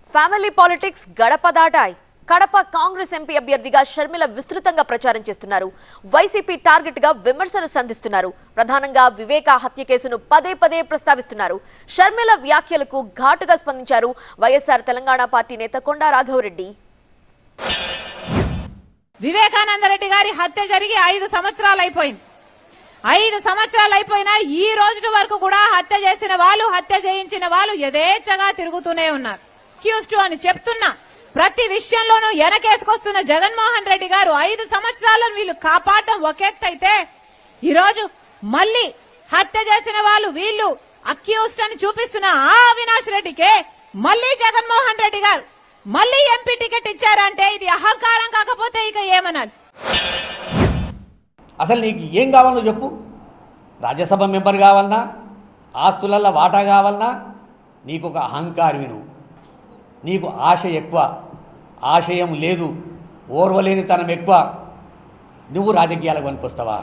family politics గడప దాటాయి Kadapa Congress MP అభ్యర్థిగా షర్మిల విస్తృతంగా ప్రచారం చేస్తున్నారు వైసీపీ టార్గెట్ గా విమర్శలు సంధిస్తున్నారు ప్రధానంగా వివేక హత్య కేసును పదే పదే ప్రస్తావిస్తున్నారు షర్మిల వ్యాఖ్యలకు ఘాటుగా స్పందించారు వైఎస్ఆర్ తెలంగాణ పార్టీ నేత కొండా రాఘవరెడ్డి వివేకానందరెడ్డి గారి హత్య జరిగి ఐదు సంవత్సరాలు అయిపోయింది ఐదు సంవత్సరాలు అయిపోయినా ఈ రోజు వరకు కూడా హత్య చేసిన వాళ్ళు హత్య చేయించిన వాళ్ళు యథేచ్ఛగా తిరుగుతూనే ఉన్నారు అక్యూస్డ్ అని చెప్తున్నా ప్రతి విషయంలోనూ వెనకేసుకొస్తున్న జగన్మోహన్ రెడ్డి గారు ఐదు సంవత్సరాలను వీళ్ళు కాపాడడం ఒక ఎత్తు అయితే ఈ రోజు మళ్ళీ హత్య చేసిన వాళ్ళు వీళ్ళు అక్యూస్డ్ అని చూపిస్తున్న ఆ అవినాష్ రెడ్డికే మళ్ళీ జగన్మోహన్ రెడ్డి గారు మళ్ళీ ఎంపీ టికెట్ ఇచ్చారంటే ఇది అహంకారం కాకపోతే ఇక ఏమనాలి అసలు నీకు ఏం కావాలో చెప్పు రాజ్యసభ మెంబర్ కావాలన్నా ఆస్తులల్లో వాటా కావాలన్నా నీకు ఒక అహంకారి నువ్వు నీకు ఆశ ఎక్కువ ఆశయం లేదు ఓర్వలేనితనం ఎక్కువ నువ్వు రాజకీయాలకు పనికొస్తావా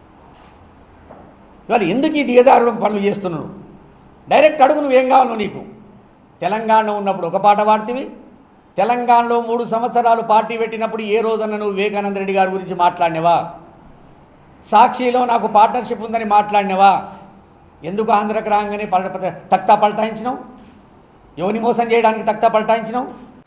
ఇవాళ ఎందుకు ఈ దిగజారుడు పనులు చేస్తున్నావు డైరెక్ట్ అడుగు నువ్వేం కావాలో నీకు తెలంగాణలో ఉన్నప్పుడు ఒక పాట పాడుతీవి తెలంగాణలో మూడు సంవత్సరాలు పార్టీ పెట్టినప్పుడు ఏ రోజన్నా నువ్వు వివేకానంద రెడ్డి గారి గురించి మాట్లాడినవా సాక్షిలో నాకు పార్ట్నర్షిప్ ఉందని మాట్లాడినవా ఎందుకు ఆంధ్రకు రాగానే పల పల- తక్తా పల్టాయించినావు ఎవరిని మోసం చేయడానికి తక్తా పల్టాయించినావు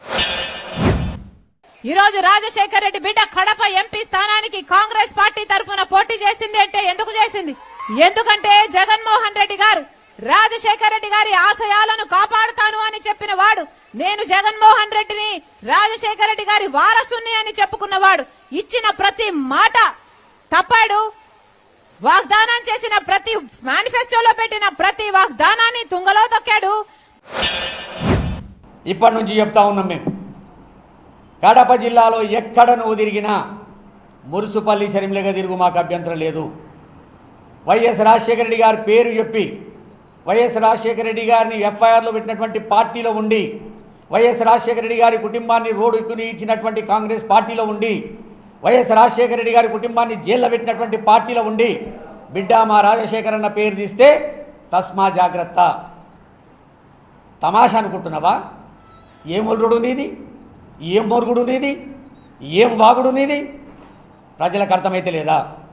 ఈ రోజు రాజశేఖర్ రెడ్డి బిడ్డ కడప ఎంపీ స్థానానికి కాంగ్రెస్ పార్టీ తరఫున పోటీ చేసింది అంటే ఎందుకు చేసింది ఎందుకంటే జగన్మోహన్ రెడ్డి గారు రాజశేఖర్ రెడ్డి గారి ఆశయాలను కాపాడుతాను అని చెప్పిన వాడు నేను జగన్మోహన్ రెడ్డిని రాజశేఖర్ రెడ్డి గారి వారసుని అని చెప్పుకున్నవాడు ఇచ్చిన ప్రతి మాట తప్పాడు వాగ్దానం చేసిన ప్రతి మేనిఫెస్టోలో పెట్టిన ప్రతి వాగ్దానాన్ని తుంగలో తొక్కాడు ఇప్పటి నుంచి చెప్తా ఉన్నాం మేము కడప జిల్లాలో ఎక్కడ నువ్వు తిరిగినా మురుసుపల్లి షర్మిలగా తిరుగు మాకు అభ్యంతరం లేదు వైఎస్ రాజశేఖర రెడ్డి గారి పేరు చెప్పి వైఎస్ రాజశేఖర రెడ్డి గారిని ఎఫ్ఐఆర్లో పెట్టినటువంటి పార్టీలో ఉండి వైఎస్ రాజశేఖర రెడ్డి గారి కుటుంబాన్ని రోడ్డుకుని ఇచ్చినటువంటి కాంగ్రెస్ పార్టీలో ఉండి వైఎస్ రాజశేఖర రెడ్డి గారి కుటుంబాన్ని జైల్లో పెట్టినటువంటి పార్టీలో ఉండి బిడ్డ మా రాజశేఖర్ అన్న పేరు తీస్తే తస్మా జాగ్రత్త తమాషా అనుకుంటున్నావా ఏం ఒల్లుడు నీది ఏం మొరుగుడు నీది ఏం వాగుడు నీది ప్రజలకు అర్థమైతే లేదా